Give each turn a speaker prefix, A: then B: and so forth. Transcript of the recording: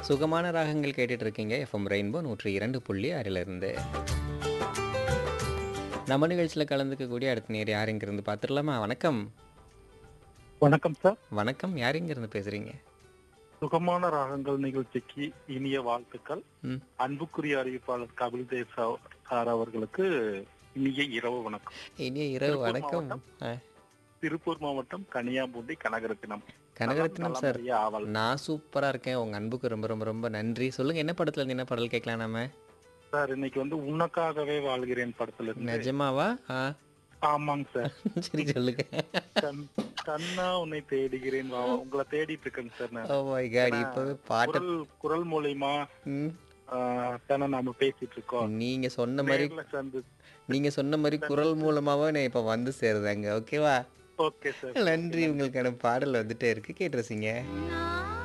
A: சுகமான ராகங்கள் கேட்டுட்டு இருக்கீங்க எஃப்எம் ரெயின்போ நூற்றி இரண்டு புள்ளி ஆறிலிருந்து நம்ம நிகழ்ச்சியில் கலந்துக்கக்கூடிய அடுத்த நேர் யார் இங்கிருந்து பார்த்துடலாமா வணக்கம்
B: வணக்கம் சார்
A: வணக்கம் யார் இங்கிருந்து பேசுறீங்க
B: சுகமான ராகங்கள் நிகழ்ச்சிக்கு இனிய வாழ்த்துக்கள்
A: ம்
B: அன்புக்குரிய அறிவிப்பாளர் கபில் தேவ் சார் சார் அவர்களுக்கு இனிய இரவு வணக்கம்
A: இனிய இரவு
B: திருப்பூர்
A: வணக்கம் ஆ,
B: திருப்பூர் மாவட்டம் கனியாம்பூண்டி கனகரத்தினம்
A: கனகரத்னம் சார்
B: நலமறிய ஆவல்
A: நான் சூப்பராக இருக்கேன் உங்கள் அன்புக்கு ரொம்ப ரொம்ப ரொம்ப நன்றி சொல்லுங்கள் என்ன படத்துல இருந்து என்ன பாடல் கேட்கலாம் நாம
B: சார் இன்னைக்கு வந்து உனக்காகவே வாழ்கிறேன் படத்துல இருந்து
A: நிஜமாவா ஆ
B: ஆமாங்க சார்
A: சரி சொல்லுங்க
B: கண் கண்ணா உன்னை தேடுகிறேன் வா உங்களை தேடிட்டு இருக்கேன் சார் நான்
A: ஓ மை காட் இப்போவே பாட்டு
B: குரல் குரல் மூலியமா
A: ம்,
B: ஆஹ், தானே நாம பேசிட்டு இருக்கோம்
A: நீங்க சொன்ன மாதிரி
B: நேர்ல சேர்ந்து
A: நீங்க சொன்ன மாதிரி குரல் மூலமாவே நான் இப்போ வந்து சேருதாங்க ஓகேவா
B: ஓகே சார்
A: நன்றி உங்களுக்கான பாடல் வந்துட்டே இருக்கு கேட்டு ரசிங்க
C: நான்